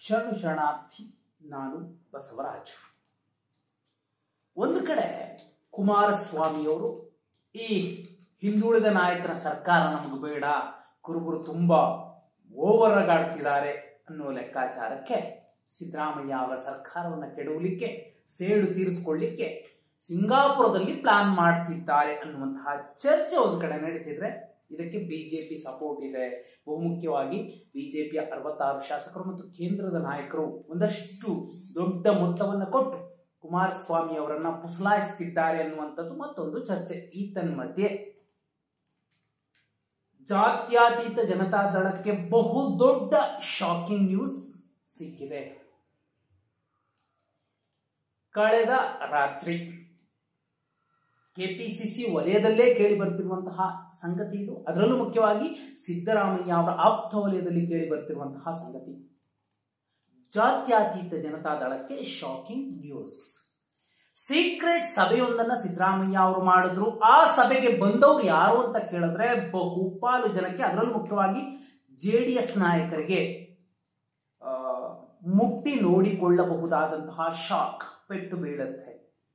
ಶರಣು ಶರಣಾರ್ಥಿ ನಾನು ಬಸವರಾಜು ಒಂದು ಕಡೆ ಕುಮಾರಸ್ವಾಮಿಯವರು ಈ ಹಿಂದುಳಿದ ನಾಯಕನ ಸರ್ಕಾರ ನಮಗೆ ಬೇಡ ಕುರುಬರು ತುಂಬಾ ಓವರ್ ಆಡ್ತಿದ್ದಾರೆ ಅನ್ನೋ ಲೆಕ್ಕಾಚಾರಕ್ಕೆ ಸಿದ್ದರಾಮಯ್ಯ ಅವರ ಸರ್ಕಾರವನ್ನು ಕೆಡವಲಿಕ್ಕೆ ಸೇಡು ತೀರಿಸಿಕೊಳ್ಳಿಕ್ಕೆ ಸಿಂಗಾಪುರದಲ್ಲಿ ಪ್ಲಾನ್ ಮಾಡ್ತಿದ್ದಾರೆ ಅನ್ನುವಂತಹ ಚರ್ಚೆ ಒಂದು ಕಡೆ ನಡೀತಿದ್ರೆ ಇದಕ್ಕೆ ಬಿಜೆಪಿ ಸಪೋರ್ಟ್ ಇದೆ ಬಹುಮುಖ್ಯವಾಗಿ ಬಿಜೆಪಿಯ ಅರವತ್ತಾರು ಶಾಸಕರು ಮತ್ತು ಕೇಂದ್ರದ ನಾಯಕರು ಒಂದಷ್ಟು ದೊಡ್ಡ ಮೊತ್ತವನ್ನು ಕೊಟ್ಟು ಕುಮಾರಸ್ವಾಮಿ ಅವರನ್ನ ಪುಸಲಾಯಿಸ್ತಿದ್ದಾರೆ ಅನ್ನುವಂಥದ್ದು ಮತ್ತೊಂದು ಚರ್ಚೆ ಈತನ್ಮಧ್ಯೆ ಜಾತ್ಯತೀತ ಜನತಾದಳಕ್ಕೆ ಬಹು ದೊಡ್ಡ ಶಾಕಿಂಗ್ ನ್ಯೂಸ್ ಸಿಕ್ಕಿದೆ ಕಳೆದ ರಾತ್ರಿ ಕೆಪಿಸಿಸಿ ವಲಯದಲ್ಲೇ ಕೇಳಿ ಬರ್ತಿರುವಂತಹ ಸಂಗತಿ ಇದು ಅದರಲ್ಲೂ ಮುಖ್ಯವಾಗಿ ಸಿದ್ದರಾಮಯ್ಯ ಅವರ ಆಪ್ತ ವಲಯದಲ್ಲಿ ಕೇಳಿ ಬರ್ತಿರುವಂತಹ ಸಂಗತಿ ಜಾತ್ಯತೀತ ಜನತಾದಳಕ್ಕೆ ಶಾಕಿಂಗ್ ನ್ಯೂಸ್ ಸೀಕ್ರೆಟ್ ಸಭೆಯೊಂದನ್ನ ಸಿದ್ದರಾಮಯ್ಯ ಅವರು ಮಾಡಿದ್ರು ಆ ಸಭೆಗೆ ಬಂದವರು ಯಾರು ಅಂತ ಕೇಳಿದ್ರೆ ಬಹುಪಾಲು ಜನಕ್ಕೆ ಅದರಲ್ಲೂ ಮುಖ್ಯವಾಗಿ ಜೆ ಡಿ ಎಸ್ ನಾಯಕರಿಗೆ ಆ, ಮುಟ್ಟಿ ನೋಡಿಕೊಳ್ಳಬಹುದಾದಂತಹ ಶಾಕ್ ಪೆಟ್ಟು ಬೀಳುತ್ತೆ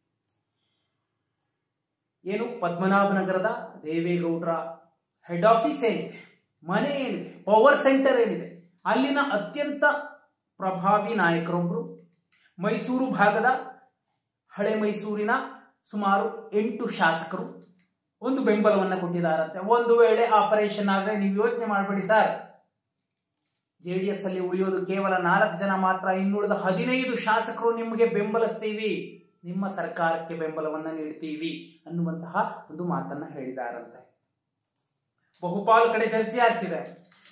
ಏನು ಪದ್ಮನಾಭನಗರದ ದೇವೇಗೌಡರ ಹೆಡ್ ಆಫೀಸ್ ಏನಿದೆ ಮನೆ ಏನಿದೆ ಪವರ್ ಸೆಂಟರ್ ಏನಿದೆ ಅಲ್ಲಿನ ಅತ್ಯಂತ ಪ್ರಭಾವಿ ನಾಯಕರೊಬ್ಬರು ಮೈಸೂರು ಭಾಗದ ಹಳೆ ಮೈಸೂರಿನ ಸುಮಾರು ಎಂಟು ಶಾಸಕರು ಒಂದು ಬೆಂಬಲವನ್ನು ಕೊಟ್ಟಿದ್ದಾರಂತೆ ಒಂದು ವೇಳೆ ಆಪರೇಷನ್ ಆದರೆ ನೀವು ಯೋಚನೆ ಮಾಡಬೇಡಿ ಸರ್ ಜೆ ಡಿ ಎಸ್ ಅಲ್ಲಿ ಉಳಿಯೋದು ಕೇವಲ ನಾಲ್ಕು ಜನ ಮಾತ್ರ ಇನ್ನುಳಿದ ಹದಿನೈದು ಶಾಸಕರು ನಿಮಗೆ ಬೆಂಬಲಿಸ್ತೀವಿ ನಿಮ್ಮ ಸರ್ಕಾರಕ್ಕೆ ಬೆಂಬಲವನ್ನ ನೀಡ್ತೀವಿ ಅನ್ನುವಂತಹ ಒಂದು ಮಾತನ್ನ ಹೇಳಿದಾರಂತೆ ಬಹುಪಾಲು ಕಡೆ ಚರ್ಚೆ ಆಗ್ತಿದೆ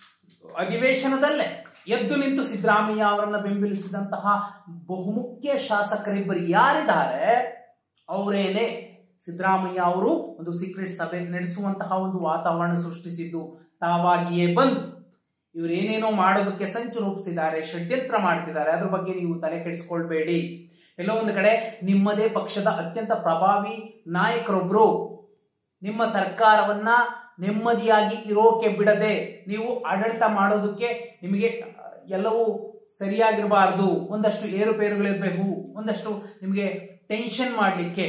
ಅಧಿವೇಶನದಲ್ಲೇ ಎದ್ದು ನಿಂತು ಸಿದ್ದರಾಮಯ್ಯ ಅವರನ್ನ ಬೆಂಬಲಿಸಿದಂತಹ ಬಹುಮುಖ್ಯ ಶಾಸಕರಿಬ್ಬರು ಯಾರಿದ್ದಾರೆ ಅವರೇನೆ ಸಿದ್ದರಾಮಯ್ಯ ಅವರು ಒಂದು ಸೀಕ್ರೆಟ್ ಸಭೆ ನಡೆಸುವಂತಹ ಒಂದು ವಾತಾವರಣ ಸೃಷ್ಟಿಸಿದ್ದು ತಾವಾಗಿಯೇ ಬಂದು ಇವರೇನೇನೋ ಮಾಡೋದಕ್ಕೆ ಸಂಚು ರೂಪಿಸಿದ್ದಾರೆ ಷಡ್ಯಂತ್ರ ಮಾಡ್ತಿದ್ದಾರೆ ಅದ್ರ ಬಗ್ಗೆ ನೀವು ತಲೆ ಕೆಡಿಸ್ಕೊಳ್ಬೇಡಿ ಎಲ್ಲೋ ಒಂದು ಕಡೆ ನಿಮ್ಮದೇ ಪಕ್ಷದ ಅತ್ಯಂತ ಪ್ರಭಾವಿ ನಾಯಕರೊಬ್ರು ನಿಮ್ಮ ಸರ್ಕಾರವನ್ನ ನೆಮ್ಮದಿಯಾಗಿ ಇರೋಕೆ ಬಿಡದೆ ನೀವು ಆಡಳಿತ ಮಾಡೋದಕ್ಕೆ ನಿಮಗೆ ಎಲ್ಲವೂ ಸರಿಯಾಗಿರಬಾರ್ದು ಒಂದಷ್ಟು ಏರುಪೇರುಗಳಿರಬೇಕು ಒಂದಷ್ಟು ನಿಮಗೆ ಟೆನ್ಷನ್ ಮಾಡಲಿಕ್ಕೆ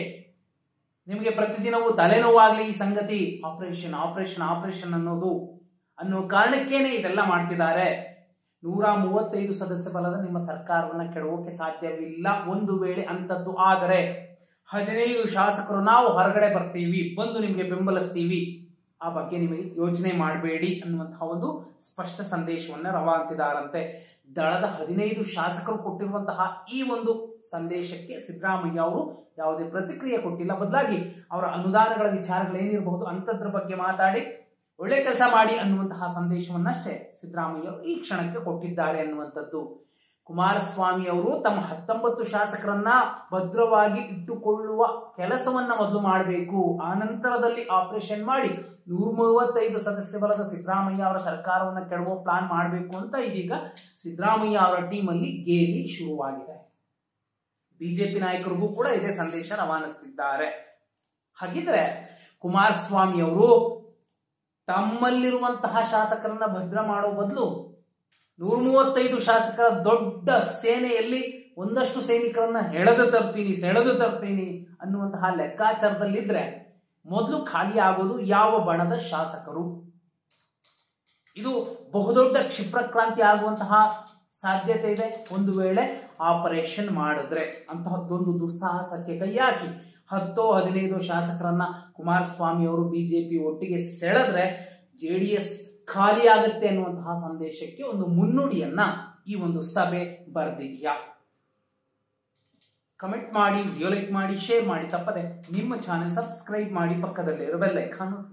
ನಿಮಗೆ ಪ್ರತಿದಿನವೂ ತಲೆನೋವಾಗ್ಲಿ ಈ ಸಂಗತಿ ಆಪರೇಷನ್ ಆಪರೇಷನ್ ಆಪರೇಷನ್ ಅನ್ನೋದು ಅನ್ನೋ ಕಾರಣಕ್ಕೇನೆ ಇದೆಲ್ಲ ಮಾಡ್ತಿದ್ದಾರೆ ನೂರ ಮೂವತ್ತೈದು ಸದಸ್ಯ ಬಲದ ನಿಮ್ಮ ಸರ್ಕಾರವನ್ನ ಕೆಡವೋಕೆ ಸಾಧ್ಯವಿಲ್ಲ ಒಂದು ವೇಳೆ ಅಂತದ್ದು ಆದರೆ ಹದಿನೈದು ಶಾಸಕರು ನಾವು ಹೊರಗಡೆ ಬರ್ತೀವಿ ಬಂದು ನಿಮಗೆ ಬೆಂಬಲಿಸ್ತೀವಿ ಆ ಬಗ್ಗೆ ನಿಮಗೆ ಯೋಚನೆ ಮಾಡಬೇಡಿ ಅನ್ನುವಂತಹ ಒಂದು ಸ್ಪಷ್ಟ ಸಂದೇಶವನ್ನ ರವಾನಿಸಿದಾರಂತೆ ದಳದ ಹದಿನೈದು ಶಾಸಕರು ಕೊಟ್ಟಿರುವಂತಹ ಈ ಒಂದು ಸಂದೇಶಕ್ಕೆ ಸಿದ್ದರಾಮಯ್ಯ ಅವರು ಯಾವುದೇ ಪ್ರತಿಕ್ರಿಯೆ ಕೊಟ್ಟಿಲ್ಲ ಬದಲಾಗಿ ಅವರ ಅನುದಾನಗಳ ವಿಚಾರಗಳೇನಿರಬಹುದು ಅಂಥದ್ರ ಬಗ್ಗೆ ಮಾತಾಡಿ ಒಳ್ಳೆ ಕೆಲಸ ಮಾಡಿ ಅನ್ನುವಂತಹ ಸಂದೇಶವನ್ನಷ್ಟೇ ಸಿದ್ದರಾಮಯ್ಯ ಅವರು ಈ ಕ್ಷಣಕ್ಕೆ ಕೊಟ್ಟಿದ್ದಾರೆ ಅನ್ನುವಂಥದ್ದು ಕುಮಾರಸ್ವಾಮಿ ಅವರು ತಮ್ಮ ಹತ್ತೊಂಬತ್ತು ಶಾಸಕರನ್ನ ಭದ್ರವಾಗಿ ಇಟ್ಟುಕೊಳ್ಳುವ ಕೆಲಸವನ್ನ ಮೊದಲು ಮಾಡಬೇಕು ಆ ನಂತರದಲ್ಲಿ ಆಪರೇಷನ್ ಮಾಡಿ ನೂರ ಮೂವತ್ತೈದು ಸದಸ್ಯ ಬಲದ ಸಿದ್ದರಾಮಯ್ಯ ಅವರ ಸರ್ಕಾರವನ್ನು ಕೆಡವೋ ಪ್ಲಾನ್ ಮಾಡಬೇಕು ಅಂತ ಇದೀಗ ಸಿದ್ದರಾಮಯ್ಯ ಅವರ ಟೀಮಲ್ಲಿ ಗೇಲಿ ಶುರುವಾಗಿದೆ ಬಿಜೆಪಿ ನಾಯಕರಿಗೂ ಕೂಡ ಇದೇ ಸಂದೇಶ ರವಾನಿಸ್ತಿದ್ದಾರೆ ಹಾಗಿದ್ರೆ ಕುಮಾರಸ್ವಾಮಿ ಅವರು ತಮ್ಮಲ್ಲಿರುವಂತಹ ಶಾಸಕರನ್ನ ಭದ್ರ ಮಾಡೋ ಬದಲು ನೂರ ಮೂವತ್ತೈದು ಶಾಸಕರ ದೊಡ್ಡ ಸೇನೆಯಲ್ಲಿ ಒಂದಷ್ಟು ಸೈನಿಕರನ್ನ ಎಳೆದು ತರ್ತೀನಿ ಸೆಳೆದು ತರ್ತೀನಿ ಅನ್ನುವಂತಹ ಲೆಕ್ಕಾಚಾರದಲ್ಲಿದ್ರೆ ಮೊದಲು ಖಾಲಿ ಆಗೋದು ಯಾವ ಬಣದ ಶಾಸಕರು ಇದು ಬಹುದೊಡ್ಡ ಕ್ಷಿಪ್ರಕ್ರಾಂತಿ ಆಗುವಂತಹ ಸಾಧ್ಯತೆ ಇದೆ ಒಂದು ವೇಳೆ ಆಪರೇಷನ್ ಮಾಡಿದ್ರೆ ಅಂತಹದ್ದೊಂದು ದುಸ್ಸಾಹಸಕ್ಕೆ ಕೈ ಹಾಕಿ ಹತ್ತೋ ಹದಿನೈದು ಶಾಸಕರನ್ನ ಕುಮಾರಸ್ವಾಮಿ ಅವರು ಬಿಜೆಪಿ ಒಟ್ಟಿಗೆ ಸೆಳೆದ್ರೆ ಜೆ ಡಿ ಎಸ್ ಖಾಲಿ ಆಗುತ್ತೆ ಅನ್ನುವಂತಹ ಸಂದೇಶಕ್ಕೆ ಒಂದು ಮುನ್ನುಡಿಯನ್ನ ಈ ಒಂದು ಸಭೆ ಬರೆದಿದೆಯಾ ಕಮೆಂಟ್ ಮಾಡಿ ವಿಡಿಯೋ ಲೈಕ್ ಮಾಡಿ ಶೇರ್ ಮಾಡಿ ತಪ್ಪದೆ ನಿಮ್ಮ ಚಾನೆಲ್ ಸಬ್ಸ್ಕ್ರೈಬ್ ಮಾಡಿ ಪಕ್ಕದಲ್ಲಿರೋ ಬೆಲ್ ಐಕಾನ್